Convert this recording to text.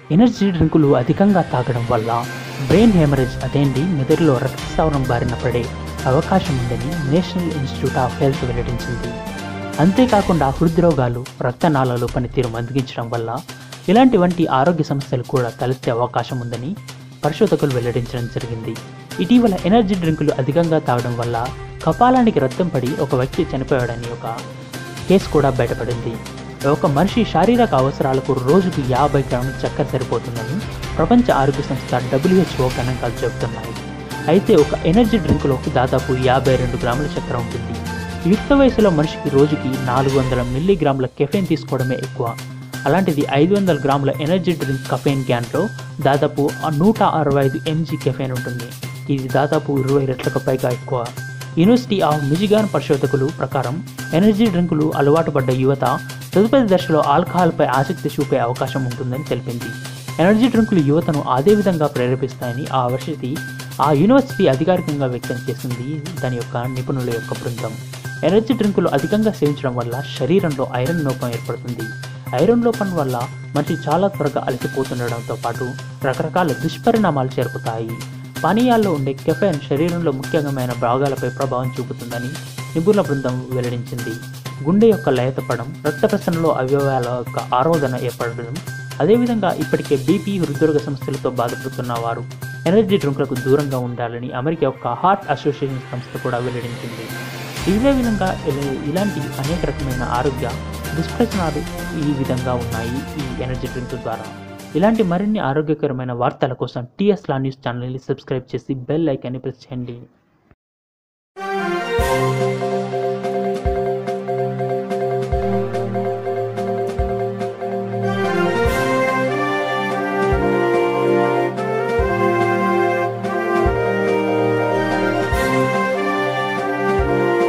energy డ్రింకులు అధికంగా తాగడం వల్ల బ్రెయిన్ హెమరేజ్ అదేంటి మెదడులో రక్తస్రావణం బారిన పడే అవకాశం ఉందని నేషనల్ ఇన్స్టిట్యూట్ ఆఫ్ హెల్త్ వెల్లడించింది అంతేకాకుండా హృద్రోగాలు రక్తనాళాలు పనితీరు మందగించడం వల్ల ఇలాంటి వంటి ఆరోగ్య సమస్యలు కూడా తలెత్తే అవకాశం ఉందని పరిశోధకులు వెల్లడించడం జరిగింది ఇటీవల ఎనర్జీ డ్రింకులు అధికంగా తాగడం వల్ల కపాలానికి రక్తం పడి ఒక వ్యక్తి చనిపోయాడని ఒక కేసు కూడా బయటపడింది ఒక మనిషి శారీరక అవసరాలకు రోజుకు యాభై గ్రాముల చక్కెర సరిపోతుందని ప్రపంచ ఆరోగ్య సంస్థ డబ్ల్యూహెచ్ఓ గణాంకాలు చెబుతున్నాయి అయితే ఒక ఎనర్జీ డ్రింకులో దాదాపు యాభై రెండు గ్రాముల చక్కెర ఉంటుంది యుక్త వయసులో మనిషికి రోజుకి నాలుగు వందల మిల్లీగ్రాముల కెఫెన్ తీసుకోవడమే ఎక్కువ అలాంటిది ఐదు వందల గ్రాముల ఎనర్జీ డ్రింక్ కఫెయిన్ క్యాన్లో దాదాపు నూట అరవై ఐదు ఎంజీ కెఫెన్ ఉంటుంది ఇది దాదాపు ఇరవై రెట్లకు పైగా ఎక్కువ యూనివర్సిటీ ఆఫ్ మిజిగాన్ పరిశోధకులు ప్రకారం ఎనర్జీ డ్రింకులు అలవాటు పడ్డ యువత తదుపరి దశలో ఆల్కహాల్పై ఆసక్తి చూపే అవకాశం ఉంటుందని తెలిపింది ఎనర్జీ డ్రింకులు యువతను అదే విధంగా ప్రేరేపిస్తాయని ఆ వర్షితి ఆ యూనివర్సిటీ అధికారికంగా వ్యక్తం చేసింది దాని యొక్క నిపుణుల యొక్క బృందం ఎనర్జీ డ్రింకులు అధికంగా సేవించడం వల్ల శరీరంలో ఐరన్ లోపం ఏర్పడుతుంది ఐరన్ లోపం వల్ల మనిషి చాలా త్వరగా అలసిపోతుండడంతో పాటు రకరకాల దుష్పరిణామాలు చేరుకుతాయి పానీయాల్లో ఉండే కెఫెన్ శరీరంలో ముఖ్యమైన భాగాలపై ప్రభావం చూపుతుందని నిపుణుల బృందం వెల్లడించింది గుండె యొక్క లయతపడం రక్త ప్రసరణలో అవయవాల యొక్క ఆరోధన ఏర్పడడం అదేవిధంగా ఇప్పటికే బీపీ హృద్రోగ సమస్యలతో బాధపడుతున్న వారు ఎనర్జీ డ్రింకులకు దూరంగా ఉండాలని అమెరికా యొక్క హార్ట్ అసోసియేషన్ సంస్థ కూడా వెల్లడించింది ఇదే విధంగా ఇలా- ఇలాంటి అనేక రకమైన ఆరోగ్య దుష్ప్రచనాలు ఈ విధంగా ఉన్నాయి ఈ ఎనర్జీ డ్రింక్ ద్వారా ఇలాంటి మరిన్ని ఆరోగ్యకరమైన వార్తల కోసం టీఎస్ లా న్యూస్ ఛానల్ని సబ్స్క్రైబ్ చేసి బెల్ ఐకాన్ని ప్రెస్ చేయండి